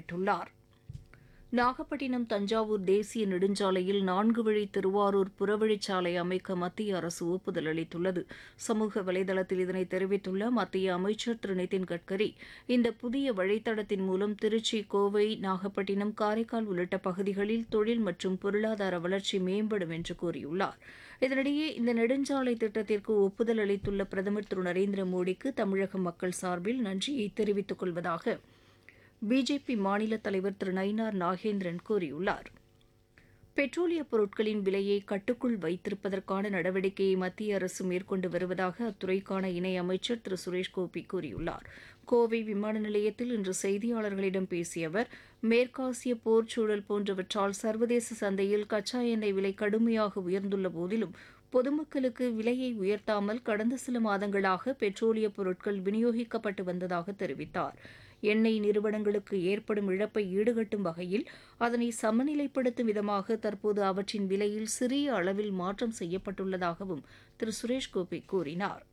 குறிப்பிட்டுள்ளார் நாகப்பட்டினம் தஞ்சாவூர் தேசிய நெடுஞ்சாலையில் நான்கு வழி திருவாரூர் புறவழிச்சாலை அமைக்க மத்திய அரசு ஒப்புதல் அளித்துள்ளது சமூக வலைதளத்தில் இதனை தெரிவித்துள்ள மத்திய அமைச்சர் திரு நிதின் கட்கரி இந்த புதிய வழித்தடத்தின் மூலம் திருச்சி கோவை நாகப்பட்டினம் காரைக்கால் உள்ளிட்ட பகுதிகளில் தொழில் மற்றும் பொருளாதார வளர்ச்சி மேம்படும் என்று கூறியுள்ளார் இதனிடையே இந்த நெடுஞ்சாலை திட்டத்திற்கு ஒப்புதல் அளித்துள்ள பிரதமர் திரு நரேந்திர மோடிக்கு தமிழக மக்கள் சார்பில் நன்றியை தெரிவித்துக் கொள்வதாக பிஜேபி மாநில தலைவர் திரு நயினார் நாகேந்திரன் கூறியுள்ளார் பெட்ரோலிய பொருட்களின் விலையை கட்டுக்குள் வைத்திருப்பதற்கான நடவடிக்கையை மத்திய அரசு மேற்கொண்டு வருவதாக அத்துறைக்கான இணையமைச்சர் திரு சுரேஷ் கோபி கூறியுள்ளார் கோவை விமான நிலையத்தில் இன்று செய்தியாளர்களிடம் பேசிய அவர் மேற்காசிய போர் சூழல் போன்றவற்றால் சர்வதேச சந்தையில் கச்சா எண்ணெய் விலை கடுமையாக உயர்ந்துள்ள போதிலும் பொதுமக்களுக்கு விலையை உயர்த்தாமல் கடந்த சில மாதங்களாக பெட்ரோலிய பொருட்கள் விநியோகிக்கப்பட்டு வந்ததாக தெரிவித்தார் எண்ணெய் நிறுவனங்களுக்கு ஏற்படும் இழப்பை ஈடுகட்டும் வகையில் அதனை சமநிலைப்படுத்தும் விதமாக தற்போது அவற்றின் விலையில் சிறிய அளவில் மாற்றம் செய்யப்பட்டுள்ளதாகவும் திரு சுரேஷ் கோபி கூறினார்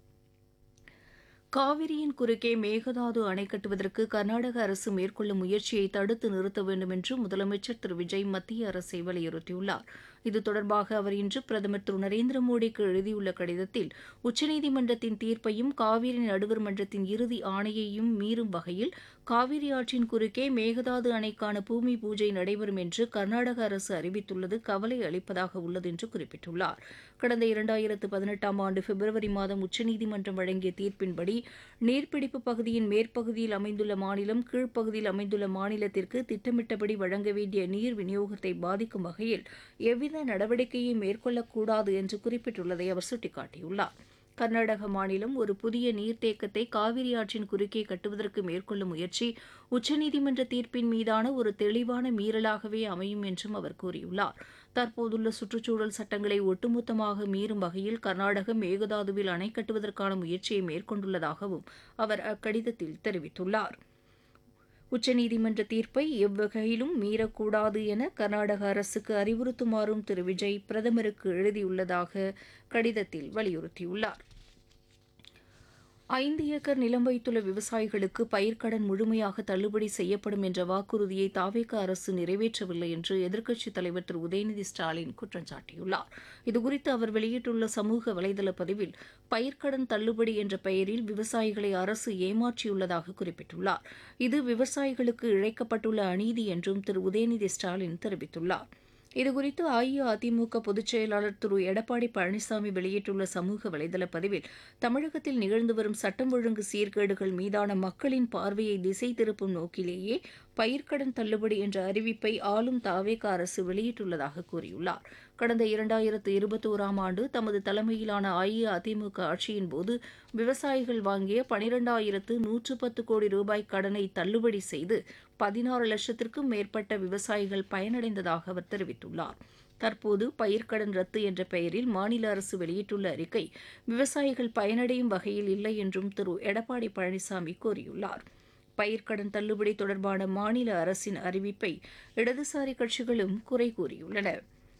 காவிரியின் குறுக்கே மேகதாது அணை கட்டுவதற்கு கர்நாடக அரசு மேற்கொள்ளும் முயற்சியை தடுத்து நிறுத்த வேண்டும் என்று முதலமைச்சர் திரு விஜய் மத்திய அரசை வலியுறுத்தியுள்ளார் இது தொடர்பாக அவர் இன்று பிரதமர் திரு நரேந்திர மோடிக்கு எழுதியுள்ள கடிதத்தில் உச்சநீதிமன்றத்தின் தீர்ப்பையும் காவிரி நடுவர் மன்றத்தின் இறுதி ஆணையையும் மீறும் வகையில் காவிரி ஆற்றின் குறுக்கே மேகதாது அணைக்கான பூமி பூஜை நடைபெறும் என்று கர்நாடக அரசு அறிவித்துள்ளது கவலை அளிப்பதாக உள்ளது என்று குறிப்பிட்டுள்ளார் கடந்த இரண்டாயிரத்து பதினெட்டாம் ஆண்டு பிப்ரவரி மாதம் உச்சநீதிமன்றம் வழங்கிய தீர்ப்பின்படி நீர்பிடிப்பு பகுதியின் மேற்பகுதியில் அமைந்துள்ள மாநிலம் கீழ்ப்பகுதியில் அமைந்துள்ள மாநிலத்திற்கு திட்டமிட்டபடி வழங்க வேண்டிய நீர் விநியோகத்தை பாதிக்கும் வகையில் எவ்வித நடவடிக்கையை மேற்கொள்ளக்கூடாது என்று குறிப்பிட்டுள்ளதை அவர் சுட்டிக்காட்டியுள்ளார் கர்நாடக மாநிலம் ஒரு புதிய நீர்த்தேக்கத்தை காவிரி ஆற்றின் குறுக்கே கட்டுவதற்கு மேற்கொள்ளும் முயற்சி உச்சநீதிமன்ற தீர்ப்பின் மீதான ஒரு தெளிவான மீறலாகவே அமையும் என்றும் அவர் கூறியுள்ளார் தற்போதுள்ள சுற்றுச்சூழல் சட்டங்களை ஒட்டுமொத்தமாக மீறும் வகையில் கர்நாடகம் மேகதாதுவில் அணை கட்டுவதற்கான முயற்சியை மேற்கொண்டுள்ளதாகவும் அவர் அக்கடிதத்தில் தெரிவித்துள்ளார் உச்சநீதிமன்ற தீர்ப்பை எவ்வகையிலும் மீறக்கூடாது என கர்நாடக அரசுக்கு அறிவுறுத்துமாறும் திரு விஜய் பிரதமருக்கு எழுதியுள்ளதாக கடிதத்தில் வலியுறுத்தியுள்ளார் ஐந்து ஏக்கர் நிலம் வைத்துள்ள விவசாயிகளுக்கு பயிர்க்கடன் முழுமையாக தள்ளுபடி செய்யப்படும் என்ற வாக்குறுதியை தாவேக அரசு நிறைவேற்றவில்லை என்று எதிர்க்கட்சித் தலைவர் திரு உதயநிதி ஸ்டாலின் குற்றம் சாட்டியுள்ளார் இதுகுறித்து அவர் வெளியிட்டுள்ள சமூக வலைதள பதிவில் பயிர்க்கடன் தள்ளுபடி என்ற பெயரில் விவசாயிகளை அரசு ஏமாற்றியுள்ளதாக குறிப்பிட்டுள்ளார் இது விவசாயிகளுக்கு இழைக்கப்பட்டுள்ள அநீதி என்றும் திரு உதயநிதி ஸ்டாலின் தெரிவித்துள்ளார் இதுகுறித்து அஇஅதிமுக பொதுச் செயலாளர் திரு எடப்பாடி பழனிசாமி வெளியிட்டுள்ள சமூக வலைதள பதிவில் தமிழகத்தில் நிகழ்ந்து வரும் சட்டம் ஒழுங்கு சீர்கேடுகள் மீதான மக்களின் பார்வையை திசை திருப்பும் நோக்கிலேயே பயிர்க்கடன் தள்ளுபடி என்ற அறிவிப்பை ஆளும் தாவேக அரசு வெளியிட்டுள்ளதாக கூறியுள்ளார் கடந்த இரண்டாயிரத்து இருபத்தோராம் ஆண்டு தமது தலைமையிலான அஇஅதிமுக ஆட்சியின் போது விவசாயிகள் வாங்கிய பனிரெண்டாயிரத்து நூற்று பத்து கோடி ரூபாய் கடனை தள்ளுபடி செய்து பதினாறு லட்சத்திற்கும் மேற்பட்ட விவசாயிகள் பயனடைந்ததாக அவர் தெரிவித்துள்ளார் தற்போது பயிர்க்கடன் ரத்து என்ற பெயரில் மாநில அரசு வெளியிட்டுள்ள அறிக்கை விவசாயிகள் பயனடையும் வகையில் இல்லை என்றும் திரு எடப்பாடி பழனிசாமி கூறியுள்ளார் பயிர்க்கடன் தள்ளுபடி தொடர்பான மாநில அரசின் அறிவிப்பை இடதுசாரி கட்சிகளும் குறை கூறியுள்ளன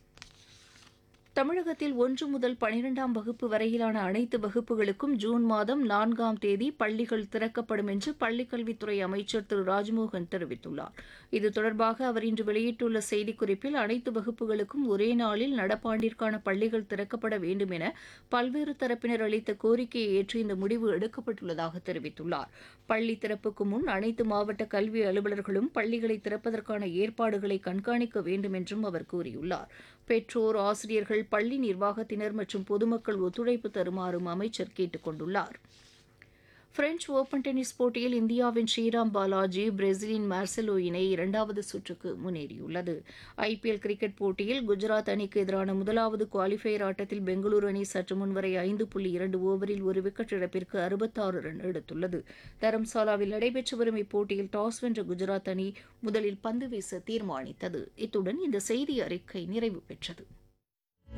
தமிழகத்தில் ஒன்று முதல் பனிரெண்டாம் வகுப்பு வரையிலான அனைத்து வகுப்புகளுக்கும் ஜூன் மாதம் நான்காம் தேதி பள்ளிகள் திறக்கப்படும் என்று பள்ளிக்கல்வித்துறை அமைச்சர் திரு ராஜ்மோகன் தெரிவித்துள்ளார் இது தொடர்பாக அவர் இன்று வெளியிட்டுள்ள செய்திக்குறிப்பில் அனைத்து வகுப்புகளுக்கும் ஒரே நாளில் நடப்பாண்டிற்கான பள்ளிகள் திறக்கப்பட வேண்டும் என பல்வேறு தரப்பினர் அளித்த கோரிக்கையை ஏற்று இந்த முடிவு எடுக்கப்பட்டுள்ளதாக தெரிவித்துள்ளார் பள்ளி திறப்புக்கு முன் அனைத்து மாவட்ட கல்வி அலுவலர்களும் பள்ளிகளை திறப்பதற்கான ஏற்பாடுகளை கண்காணிக்க வேண்டும் என்றும் அவர் கூறியுள்ளார் பெற்றோர் ஆசிரியர்கள் பள்ளி நிர்வாகத்தினர் மற்றும் பொதுமக்கள் ஒத்துழைப்பு தருமாறும் அமைச்சர் கேட்டுக் கொண்டுள்ளார் பிரெஞ்ச் ஓபன் டென்னிஸ் போட்டியில் இந்தியாவின் ஸ்ரீராம் பாலாஜி பிரேசிலின் மார்செலோ இணை இரண்டாவது சுற்றுக்கு முன்னேறியுள்ளது ஐபிஎல் கிரிக்கெட் போட்டியில் குஜராத் அணிக்கு எதிரான முதலாவது குவாலிஃபயர் ஆட்டத்தில் பெங்களூரு அணி சற்று முன்வரை ஐந்து புள்ளி இரண்டு ஓவரில் ஒரு விக்கெட் இழப்பிற்கு அறுபத்தாறு ரன் எடுத்துள்ளது தரம்சாலாவில் நடைபெற்று வரும் இப்போட்டியில் டாஸ் வென்ற குஜராத் அணி முதலில் பந்து வீச தீர்மானித்தது இத்துடன் இந்த செய்தி அறிக்கை நிறைவு பெற்றது